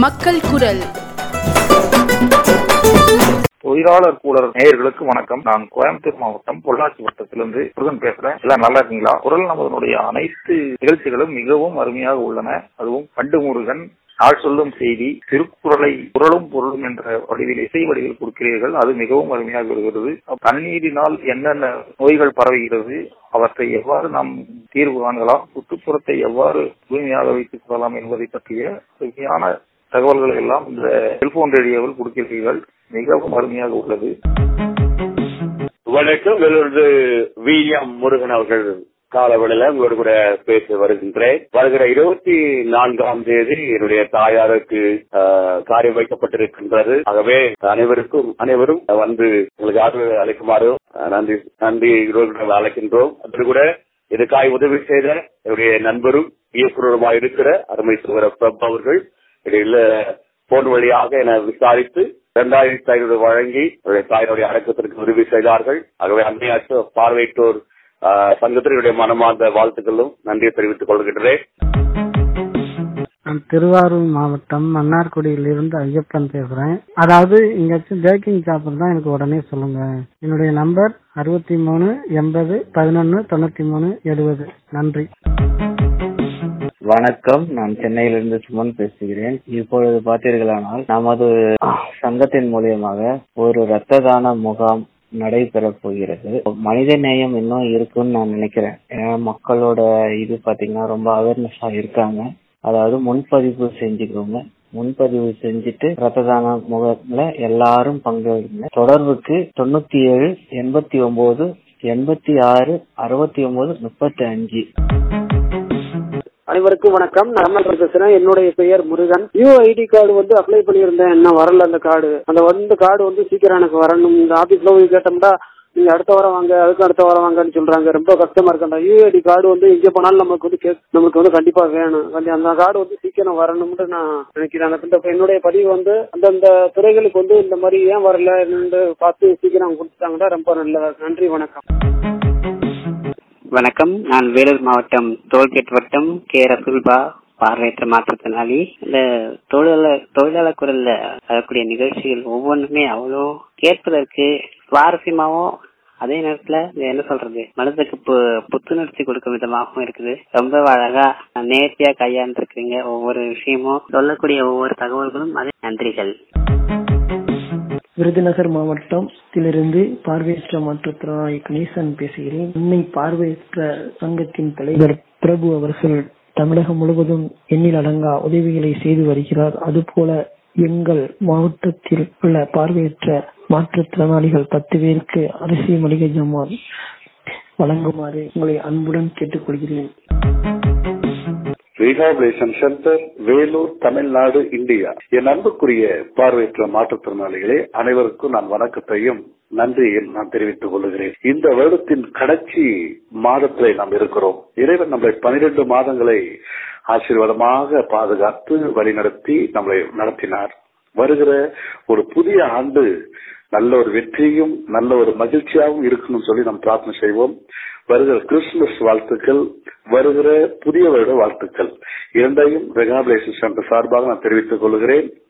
மக்கள் குரல் தொழிலாளர் கூடர் நேயர்களுக்கு வணக்கம் நான் கோயம்புத்தூர் மாவட்டம் பொள்ளாச்சி வட்டத்திலிருந்து முருகன் பேசுறேன் எல்லாம் நல்லா இருக்கீங்களா குரல் நமதனுடைய அனைத்து நிகழ்ச்சிகளும் மிகவும் அருமையாக உள்ளன அதுவும் பண்டு முருகன் நாள் சொல்லும் செய்தி திருக்குறளை குரலும் பொருளும் என்ற வடிவில் இசை வடிவில் கொடுக்கிறீர்கள் அது மிகவும் அருமையாக வருகிறது தண்ணீரினால் என்னென்ன நோய்கள் பரவுகிறது அவற்றை எவ்வாறு நாம் தீர்வு காணலாம் சுற்றுப்புறத்தை எவ்வாறு தூய்மையாக வைத்துக் கொள்ளலாம் என்பதை பற்றிய அருமையான தகவல்களை எல்லாம் இந்த செல்போன் ரேடியோவில் கொடுக்கிறீர்கள் மிகவும் அருமையாக உள்ளது வணக்கம் வெள்ளூர்ந்து விஎம் முருகன் அவர்கள் காலவெளியில உங்களோட கூட பேச வருகின்றேன் வருகிற இருபத்தி நான்காம் தேதி என்னுடைய தாயாருக்கு ஆஹ், காரியம் வைக்கப்பட்டிருக்கின்றது ஆகவே அனைவருக்கும் அனைவரும் வந்து உங்களுக்கு ஆதரவு அளிக்குமாறு ஆஹ், நன்றி நன்றி இவர்களுடன் அழைக்கின்றோம் அதோடு கூட இதுக்காய் உதவி செய்த என்னுடைய நண்பரும் இயக்குநருமாய் இருக்கிற அருமை சுவர பிரபு அவர்கள் இடையில போன் வழியாக என விசாரித்து இரண்டாயிரத்தி ஐநூறு வழங்கி என்னுடைய தாயினுடைய அடக்கத்திற்கு உதவி செய்தார்கள் ஆகவே அன்னையாற்று பார்வையிட்டோர் ஆஹ், சங்கத்தினுடைய மனமார்ந்த வாழ்த்துக்களும் நன்றியை தெரிவித்துக் கொள்கின்றேன் நான் திருவாரூர் மாவட்டம் மன்னார்குடியில் இருந்து ஐயப்பன் பேசுறேன் அதாவது எங்கேயாச்சும் பேக்கிங் ஷாப் இருந்தா எனக்கு உடனே சொல்லுங்க என்னுடைய நம்பர் அறுபத்தி மூணு எண்பது பதினொன்னு தொண்ணூத்தி மூணு எழுபது நன்றி வணக்கம் நான் சென்னையிலிருந்து சுமன் பேசுகிறேன் இப்பொழுது பார்த்தீர்களானால் நமது சங்கத்தின் மூலியமாக ஒரு இரத்த தான முகாம் நடைபெற போகிறது மனித நேயம் இன்னும் இருக்குன்னு நான் நினைக்கிறேன் ஏன்னா மக்களோட இது பாத்தீங்கன்னா ரொம்ப அவேர்னஸா இருக்காங்க அதாவது முன்பதிவு செஞ்சுக்கோங்க முன்பதிவு செஞ்சுட்டு ரத்த தான முகாம்ல எல்லாரும் பங்கேற்க தொடர்புக்கு தொண்ணூத்தி ஏழு எண்பத்தி ஒன்பது எண்பத்தி ஆறு அறுபத்தி ஒன்பது முப்பத்தி அஞ்சு அனைவருக்கும் வணக்கம் நான் பேசுறேன் என்னுடைய பெயர் முருகன் யூஐடி கார்டு வந்து அப்ளை பண்ணியிருந்தேன் இன்னும் வரல அந்த கார்டு அந்த வந்து கார்டு வந்து சீக்கிரம் எனக்கு வரணும் இந்த ஆபீஸ்ல போய் கேட்டோம்னா நீங்க அடுத்த வாரம் வாங்க அதுக்கு அடுத்த வாரம் வாங்கன்னு சொல்றாங்க ரொம்ப கஷ்டமா இருக்கு அந்த யூஐடி கார்டு வந்து எங்க போனாலும் நமக்கு வந்து கே- நமக்கு வந்து கண்டிப்பா வேணும் கொஞ்சம் அந்த கார்டு வந்து சீக்கிரம் வரணும்னு நான் நினைக்கிறேன் அந்த இந்த என்னுடைய பதிவு வந்து அந்தந்த துறைகளுக்கு வந்து இந்த மாதிரி ஏன் வரல என்று பார்த்து சீக்கிரம் கொடுத்துட்டாங்கன்னா ரொம்ப நல்லதா நன்றி வணக்கம் வணக்கம் நான் வேலூர் மாவட்டம் டோல்கேட் வட்டம் கே ரசூல்பா பார்வையற்ற மாற்றுத்திறனாளி இந்த தொழிலாளர் தொழிலாளர் குரல்ல வரக்கூடிய நிகழ்ச்சிகள் ஒவ்வொன்றுமே அவ்வளோ கேட்பதற்கு சுவாரஸ்யமாவும் அதே நேரத்துல இது என்ன சொல்றது மனதுக்கு பு- புத்துணர்ச்சி கொடுக்கும் விதமாகவும் இருக்குது ரொம்ப அழகா நேர்த்தியா கையாண்டிருக்கீங்க ஒவ்வொரு விஷயமும் சொல்லக்கூடிய ஒவ்வொரு தகவல்களும் அதே நன்றிகள் விருதுநகர் மாவட்டத்திலிருந்து பார்வையற்ற மாற்றுத்திறனாளி கணேசன் பேசுகிறேன் உண்மை பார்வையற்ற சங்கத்தின் தலைவர் பிரபு அவர்கள் தமிழகம் முழுவதும் எண்ணில் அடங்கா உதவிகளை செய்து வருகிறார் அதுபோல எங்கள் மாவட்டத்தில் உள்ள பார்வையற்ற மாற்றுத்திறனாளிகள் பத்து பேருக்கு அரிசி மளிகை ஜாமான் வழங்குமாறு உங்களை அன்புடன் கேட்டுக்கொள்கிறேன் rehabilitation centre Vellore Tamil Nadu India என் அன்புக்குரிய பார்வையற்ற மாற்றுத்திறனாளிகளே அனைவருக்கும் நான் வணக்கத்தையும் நன்றியும் நான் தெரிவித்துக் கொள்கிறேன் இந்த வருடத்தின் கடைசி மாதத்திலே நாம் இருக்கிறோம் இறைவன் நம்மளை பனிரெண்டு மாதங்களை ஆசீர்வாதமாக பாதுகாத்து வழிநடத்தி நம்மளை நடத்தினார் வருகிற ஒரு புதிய ஆண்டு நல்ல ஒரு வெற்றியும் நல்ல ஒரு மகிழ்ச்சியாகவும் இருக்கணும்னு சொல்லி நாம் பிரார்த்தனை செய்வோம் வருகிற கிறிஸ்துமஸ் வாழ்த்துக்கள் வருகிற புதிய வருட வாழ்த்துக்கள் இரண்டையும் ரெகாபிலேஷன் சென்டர் சார்பாக நான் தெரிவித்துக் கொள்கிறேன்